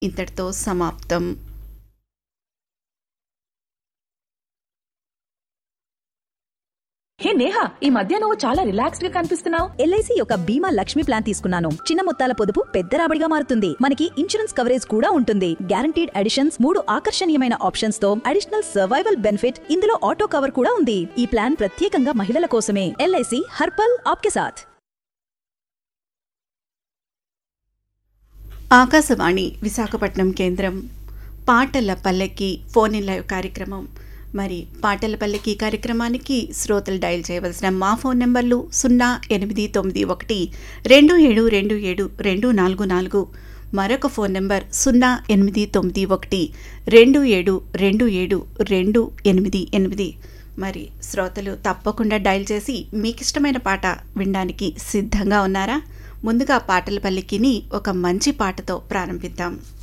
ఇంతటితో సమాప్తం హే నేహా ఈ మధ్య నువ్వు చాలా రిలాక్స్డ్ గా కనిపిస్తున్నావు ఎల్ఐసి యొక్క బీమా లక్ష్మి ప్లాన్ తీసుకున్నాను చిన్న మొత్తాల పొదుపు పెద్ద రాబడిగా మారుతుంది మనకి ఇన్సూరెన్స్ కవరేజ్ కూడా ఉంటుంది గ్యారంటీడ్ అడిషన్స్ మూడు ఆకర్షణీయమైన ఆప్షన్స్ తో అడిషనల్ సర్వైవల్ బెనిఫిట్ ఇందులో ఆటో కవర్ కూడా ఉంది ఈ ప్లాన్ ప్రత్యేకంగా మహిళల కోసమే ఎల్ఐసి హర్పల్ ఆప్కే సాథ్ ఆకాశవాణి విశాఖపట్నం కేంద్రం పాటల పల్లెకి ఫోన్ ఇన్ లైవ్ కార్యక్రమం మరి పాటల పల్లెకి కార్యక్రమానికి శ్రోతలు డయల్ చేయవలసిన మా ఫోన్ నెంబర్లు సున్నా ఎనిమిది తొమ్మిది ఒకటి రెండు ఏడు రెండు ఏడు రెండు నాలుగు నాలుగు మరొక ఫోన్ నెంబర్ సున్నా ఎనిమిది తొమ్మిది ఒకటి రెండు ఏడు రెండు ఏడు రెండు ఎనిమిది ఎనిమిది మరి శ్రోతలు తప్పకుండా డయల్ చేసి మీకు ఇష్టమైన పాట వినడానికి సిద్ధంగా ఉన్నారా ముందుగా పాటల పల్లికిని ఒక మంచి పాటతో ప్రారంభిద్దాం